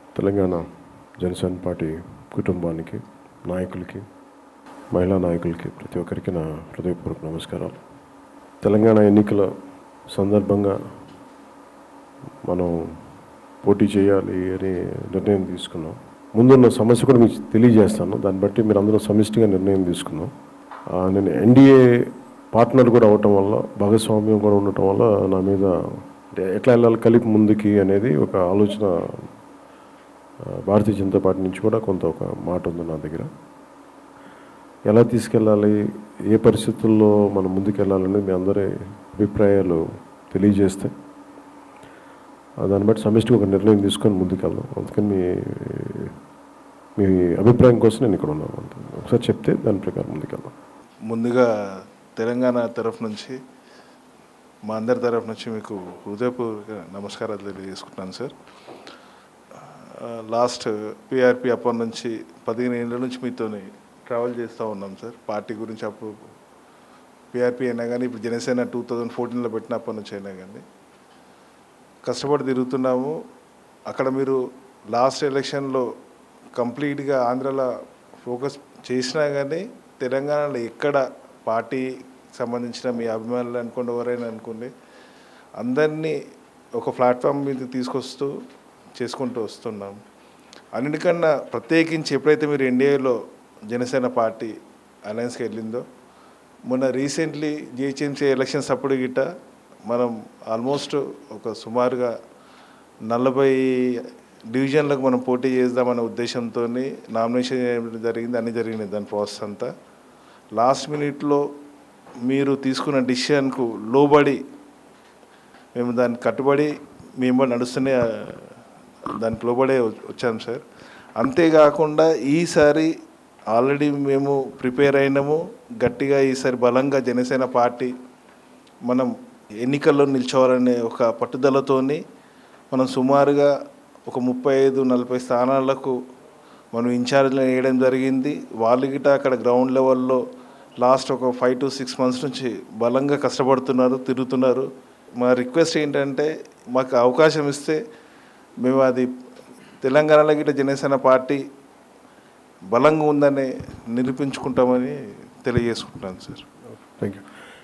Telangana Janasena party కుటుంబానికి నాయకులకి మహిళా నాయకులకి ప్రతి ఒక్కరికి నా హృదయపూర్వక నమస్కారాలు తెలంగాణ ఎన్నికల సందర్భంగా మనం పోటీ చేయాలి అని నిర్ణయం తీసుకున్నాం ముందున్న సమస్య కూడా మీకు తెలియజేస్తాను దాన్ని బట్టి మీరు అందరూ సమిష్టిగా నిర్ణయం తీసుకున్నాం ఆ, నేను ఎన్డీఏ పార్ట్నర్ కూడా అవటం వల్ల భాగస్వామ్యం కూడా ఉండటం వల్ల నా మీద అంటే ఎట్లా వెళ్ళాలి కలిపి ముందుకి అనేది ఒక ఆలోచన ఆ, భారతీయ జనతా పార్టీ నుంచి కూడా కొంత ఒక మాట ఉంది నా దగ్గర ఎలా తీసుకెళ్ళాలి ఏ పరిస్థితుల్లో మనం ముందుకెళ్ళాలని మీ అందరి అభిప్రాయాలు తెలియజేస్తే ఆ, దాన్ని బట్టి సమిష్టిగా ఒక నిర్ణయం తీసుకొని ముందుకెళ్దాం అందుకని మీ మీ అభిప్రాయం కోసం నేను ఇక్కడ ఉన్నాను అంతే. ఒకసారి చెప్తే దాని ప్రకారం ముందుకెళ్దాం ముందుగా తెలంగాణ తరఫు నుంచి మా అందరి తరఫు నుంచి మీకు హృదయపూర్వక నమస్కారాలు తెలియజేసుకుంటున్నాను సార్ ఆ, లాస్ట్ పిఆర్పి అప్పటి నుంచి పదిహేను ఏళ్ళ నుంచి మీతోని ట్రావెల్ చేస్తూ ఉన్నాం సార్ పార్టీ గురించి అప్పుడు పిఆర్పి అయినా కానీ ఇప్పుడు జనసేన టూ థౌజండ్ ఫోర్టీన్లో పెట్టినప్పటి నుంచి అయినా కానీ కష్టపడి తిరుగుతున్నాము అక్కడ మీరు లాస్ట్ ఎలక్షన్లో కంప్లీట్గా ఆంధ్రాలో ఫోకస్ చేసినా కానీ తెలంగాణలో ఎక్కడ పార్టీ సంబంధించిన మీ అభిమానులు అనుకోండి ఎవరైనా అనుకోండి అందరినీ ఒక ప్లాట్ఫామ్ మీద తీసుకొస్తూ చేసుకుంటూ వస్తున్నాం అన్నిటికన్నా ప్రత్యేకించి ఎప్పుడైతే మీరు ఎన్డీఏలో జనసేన పార్టీ అలయన్స్కి వెళ్ళిందో మొన్న రీసెంట్లీ జిహెచ్ఎంసీ ఎలక్షన్స్ అప్పుడు గిట్ట మనం ఆల్మోస్ట్ ఒక సుమారుగా నలభై డివిజన్లకు మనం పోటీ చేద్దామనే ఉద్దేశంతో నామినేషన్ చేయడం జరిగింది అన్ని జరిగినాయి దాని ప్రాసెస్ అంతా లాస్ట్ మినిట్లో మీరు తీసుకున్న డిసిషన్కు లోబడి మేము దానికి కట్టుబడి మేము నడుస్తూనే ఆ, దానికి లోబడే వ- వచ్చాం సార్ అంతేకాకుండా ఈసారి ఆల్రెడీ మేము ప్రిపేర్ అయినాము గట్టిగా ఈసారి బలంగా జనసేన పార్టీ మనం ఎన్నికల్లో నిల్చోవాలనే ఒక పట్టుదలతోని మనం సుమారుగా ఒక ముప్పై ఐదు నలభై స్థానాలకు మనం ఇన్ఛార్జ్లు వేయడం జరిగింది వాళ్ళు గిట అక్కడ గ్రౌండ్ లెవెల్లో లాస్ట్ ఒక ఫైవ్ టు సిక్స్ మంత్స్ నుంచి బలంగా కష్టపడుతున్నారు తిరుగుతున్నారు మా రిక్వెస్ట్ ఏంటంటే మాకు అవకాశం ఇస్తే మేము అది తెలంగాణలో గిట్ట జనసేన పార్టీ బలంగా ఉందని నిరూపించుకుంటామని తెలియజేసుకుంటున్నాను సార్ థ్యాంక్ యూ